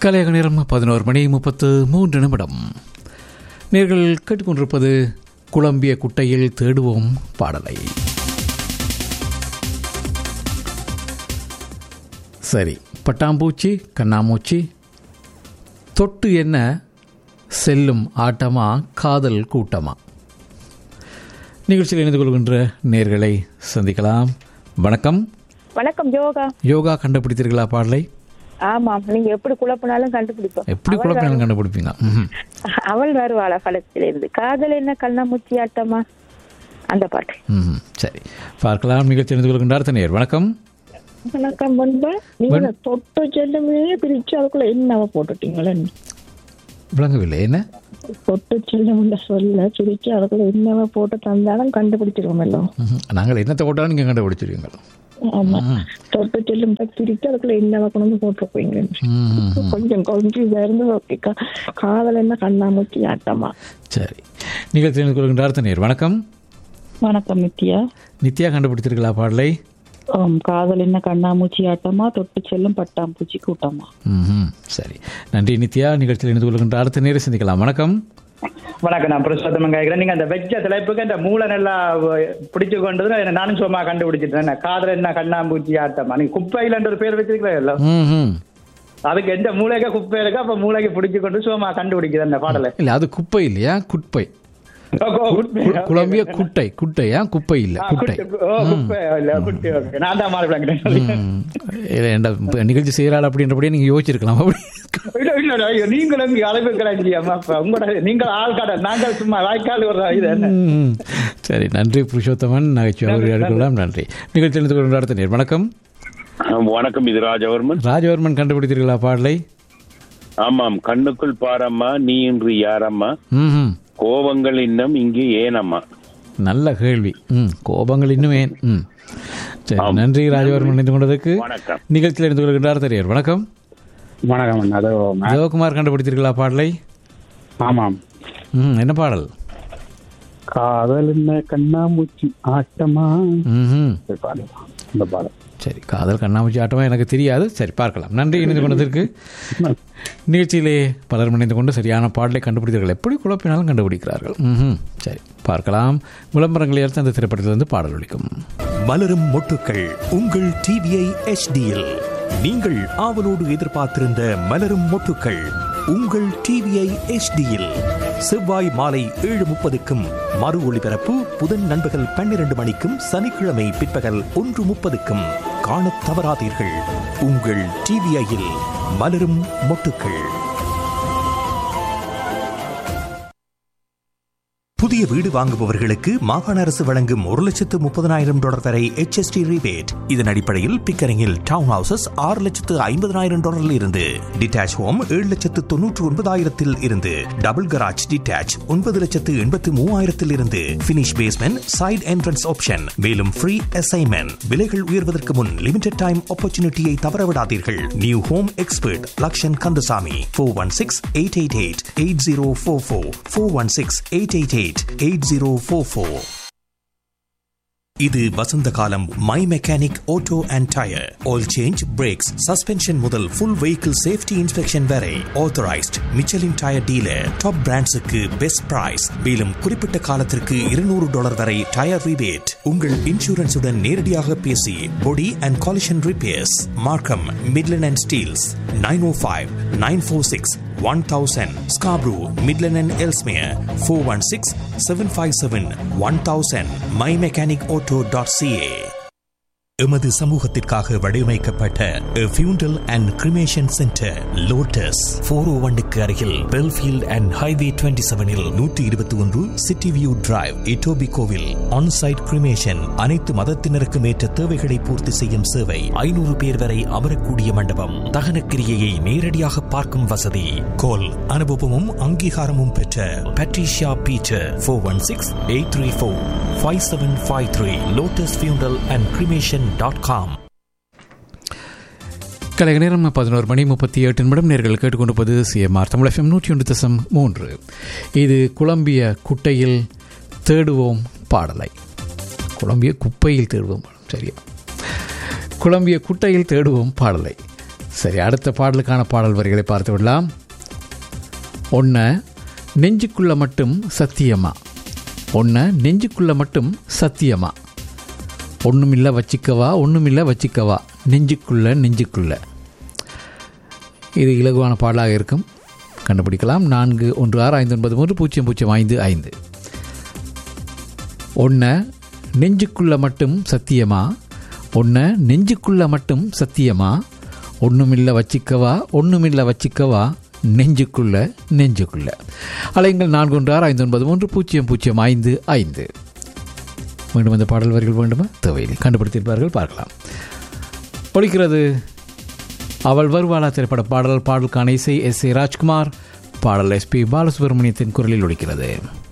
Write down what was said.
கலையக நேரம் பதினோரு மணி முப்பத்து மூன்று நிமிடம் நேர்கள் கேட்டுக்கொண்டிருப்பது குழம்பிய குட்டையில் தேடுவோம் பாடலை சரி பட்டாம்பூச்சி கண்ணாமூச்சி தொட்டு என்ன செல்லும் ஆட்டமா காதல் கூட்டமா நிகழ்ச்சியில் இணைந்து கொள்கின்ற நேர்களை சந்திக்கலாம் வணக்கம் வணக்கம் யோகா யோகா கண்டுபிடித்தீர்களா பாடலை ஆமாம் நீங்க எப்படி குழப்பினாலும் கண்டுபிடிப்போம் எப்படி குழப்பம் கண்டுபிடிப்பீங்க ம்ஹும். அவள் வருவாளா பழத்துல இருந்து காதல் என்ன கண்ணாமூச்சி ஆட்டமா அந்த பாட்டு ம் சரி பார்க்கலாம் நிகழ்ச்சி இணைந்து கொள்கின்ற அடுத்த நேர் வணக்கம் வணக்கம் பண்பா நீங்க தொட்டு செல்லுமே பிரிச்சு அதுக்குள்ள என்னவ போட்டுட்டீங்களே விளங்கவில்லை என்ன தொட்டு செல்லும் சொல்ல பிரிச்சு அதுக்குள்ள என்னவ போட்டு தந்தாலும் கண்டுபிடிச்சிருவோம் எல்லாம் ம்ஹும். நாங்கள் என்னத்தை போட்டாலும் நீங்கள் கண்டுபிடிச்சிருவீங்க ஆமா தொட்டு செல்லும் பிரிச்சு அதுக்குள்ள என்னவ கொண்டு வந்து போட்டிருப்பீங்க ம் கொஞ்சம் கொஞ்சம் இருந்து ஓகே காதல் என்ன கண்ணாமூச்சி ஆட்டமா சரி நிகழ்ச்சி இணைந்து கொள்கின்ற அடுத்த நேர் வணக்கம் வணக்கம் நித்யா நித்யா கண்டுபிடித்தீர்களா பாடலை ஆம், காதல் என்ன கண்ணாமூச்சி ஆட்டமா தொட்டு செல்லும் பட்டாம்பூச்சி கூட்டமா ம் சரி நன்றி நித்யா நிகழ்ச்சியில் இணைந்து கொள்கின்ற அடுத்த நேரை சந்திக்கலாம் வணக்கம் வணக்கம் நான் புருஷோத்தமன் கேட்கிறேன் நீங்க அந்த வெஜ்ஜ தலைப்புக்கு அந்த மூளை நல்லா பிடிச்சு கொண்டது என்ன நானும் சும்மா கண்டுபிடிச்சிட்டேன் காதல் என்ன கண்ணாம்பூச்சி ஆட்டமா நீங்க குப்பையில ஒரு பேர் வச்சிருக்கீங்களா ம் ம் அதுக்கு எந்த மூளைக்கு குப்பை இருக்கோ அப்ப மூளைக்கு பிடிச்சு கொண்டு சும்மா கண்டுபிடிக்குது அந்த பாடலை இல்லை அது குப்பை இல்லையா குட்பை ஓ, குப்பை. கு- குழம்பிய குட்டை குட்டையா குப்பை இல்லை ஆ, குட்டை குட்டை. ஓ, குப்பை இல்ல, குட்டை, okay. நான் தான் மாறி விளங்கிட்டேன் ம். இல்லை, ஏண்டா, இப்ப நிகழ்ச்சி செய்கிறாள் அப்படின்றபடியே நீங்கள் யோசிச்சிருக்கலாம் அப்படி இல்ல, இல்ல, இல்ல, ஐயோ, நீங்களும் இங்க அளவு கலாஞ்சியாமா அப்ப உங்களோட நீங்கள் ஆள் கடை நாங்கள் சும்மா வாய்க்கால் ஒரு இது என்ன ம். சரி நன்றி புருஷோத்தமன் நகைச்சுவை எடுக்கலாம் நன்றி நிகழ்ச்சி இணைந்து கொள்கின்ற அடுத்த நேர் வணக்கம் வணக்கம் இது ராஜவர்மன் ராஜவர்மன் கண்டுபிடித்தீர்களா பாடலை ஆமாம் கண்ணுக்குள் பாரம்மா நீ இன்று யாரம்மா ம் கோபங்கள் இன்னும் இங்கு ஏனம்மா நல்ல கேள்வி ம் கோபங்கள் இன்னும் ஏன் ம் சரி ஆம். நன்றி ராஜவர்மன் இணைந்து கொண்டதுக்கு வணக்கம் நிகழ்ச்சியில் இணைந்து கொள்கின்ற அடுத்த நேர் வணக்கம் வணக்கம் அண்ணா. அதோ மே- சிவகுமார் கண்டுபிடித்தீர்களா பாடலை ஆமாம் ம் என்ன பாடல் காதல் என்ன கண்ணாமூச்சி ஆட்டமா ம் இந்த பாடல் இந்த பாடல் சரி காதல் கண்ணாமூச்சி ஆட்டமா எனக்கு தெரியாது சரி பார்க்கலாம் நன்றி இணைந்து கொண்டதற்கு நிகழ்ச்சியிலே பலர் இணைந்து கொண்டு சரியான பாடலை கண்டுபிடித்தார்கள் எப்படி குழப்பினாலும் கண்டுபிடிக்கிறார்கள் ம் சரி பார்க்கலாம் விளம்பரங்களை அடுத்து அந்த திரைப்படத்திலிருந்து பாடல் ஒலிக்கும் மலரும் மொட்டுக்கள் உங்கள் டிவிஐ எச்டியில் நீங்கள் ஆவலோடு எதிர்பார்த்திருந்த மலரும் மொட்டுக்கள் உங்கள் டிவிஐ எச்டியில் செவ்வாய் மாலை ஏழு முப்பதுக்கும் மறு ஒளிபரப்பு புதன் நண்பகல் பன்னிரண்டு மணிக்கும் சனிக்கிழமை பிற்பகல் ஒன்று முப்பதுக்கும் காணத் தவறாதீர்கள் உங்கள் டிவிஐயில் மலரும் மொட்டுக்கள் புதிய வீடு வாங்குபவர்களுக்கு மாகாண அரசு வழங்கும் ஒரு லட்சத்து முப்பதனாயிரம் டாலர் வரை HST rebate இதன் அடிப்படையில் பிக்கரிங்கில் டவுன் ஹவுசஸ் ஆறு லட்சத்து ஐம்பதனாயிரம் டாலரில் இருந்து டிட்டாச் ஹோம் ஏழு லட்சத்து தொன்னூற்று ஒன்பதாயிரத்தில் இருந்து டபுள் கராஜ் டிட்டாச் ஒன்பது லட்சத்து எண்பத்து மூவாயிரத்தில் இருந்து finish basement side entrance option மேலும் ஃப்ரீ அசைன்மெண்ட் விலைகள் உயர்வதற்கு முன் லிமிடெட் டைம் ஆப்பர்ச்சுனிட்டியை தவறவிடாதீர்கள் new home expert Lakshan Kandasamy four one six eight eight eight eight zero four four four one six eight eight eight eight zero four four இது வசந்த காலம் my mechanic auto and tyre oil change brakes suspension முதல் full vehicle safety inspection வரை authorised Michelin tyre dealer top பிராண்ட்ஸுக்கு best price மேலும் குறிப்பிட்ட காலத்திற்கு இருநூறு டாலர் வரை டயர் ரிபேட் உங்கள் இன்சூரன்ஸுடன் நேரடியாக பேசி body and collision repairs Markham Midland and Steeles nine O five nine four six one thousand Scarborough Midland and Ellesmere four one six seven five seven one thousand my mechanic auto dot CA எமது சமூகத்திற்காக வடிவமைக்கப்பட்ட funeral and cremation centre Lotus four O ஒன்னுக்கு அருகில் Belfield and highway twenty செவனில் நூற்றி இருபத்தி ஒன்று city view drive இட்டோபி கோவில் ஆன்சைட் கிரிமேஷன் அனைத்து மதத்தினருக்கும் ஏற்ற தேவைகளை பூர்த்தி செய்யும் சேவை ஐநூறு பேர் வரை அமரக்கூடிய மண்டபம் தகனக்கிரியையை நேரடியாக பார்க்கும் வசதி கோல் அனுபவமும் அங்கீகாரமும் பெற்ற Patricia Peter four one six eight three four five seven five three Lotus funeral and cremation dot com கலைக நேரம் பதினோரு மணி முப்பத்தி எட்டு நிமிடம் நேர்கள் கேட்டுக்கொண்டிருப்பது சிஎம்ஆர் தமிழ் எஃப்எம் நூற்றி ஒன்று தசம் மூன்று இது குழம்பிய குட்டையில் தேடுவோம் பாடலை குழம்பிய குப்பையில் தேடுவோம் பாடல் சரியா குழம்பிய குட்டையில் தேடுவோம் பாடலை சரி அடுத்த பாடலுக்கான பாடல் வரிகளை பார்த்து விடலாம் ஒன்று நெஞ்சுக்குள்ள மட்டும் சத்தியமா ஒன்று நெஞ்சுக்குள்ள மட்டும் சத்தியமா ஒன்றுமில்ல வச்சிக்கவா ஒன்றுமில்ல வச்சிக்கவா நெஞ்சுக்குள்ள நெஞ்சுக்குள்ள இது இலகுவான பாடலாக இருக்கும் கண்டுபிடிக்கலாம் நான்கு ஒன்று ஆறு ஐந்து ஒன்பது மூன்று பூஜ்ஜியம் பூஜ்ஜியம் ஐந்து ஐந்து ஒன்று நெஞ்சுக்குள்ள மட்டும் சத்தியமா ஒன்று நெஞ்சுக்குள்ள மட்டும் சத்தியமா ஒன்றுமில்ல வச்சிக்கவா ஒன்றுமில்ல வச்சிக்கவா நெஞ்சுக்குள்ள நெஞ்சுக்குள்ள அலைங்கள் நான்கு ஒன்று ஆறு ஐந்து ஒன்பது மூன்று பூஜ்ஜியம் பூஜ்ஜியம் ஐந்து ஐந்து மீண்டும் இந்த பாடல் வரிகள் வேண்டுமா தேவையில்லை கண்டுபிடித்திருப்பார்கள் பார்க்கலாம் ஒழிக்கிறது அவள் வருவாளா திரைப்பட பாடல் பாடலுக்கான இசை எஸ் ஏ ராஜ்குமார் பாடல் எஸ்பி பாலசுப்ரமணியத்தின் குரலில் ஒழிக்கிறது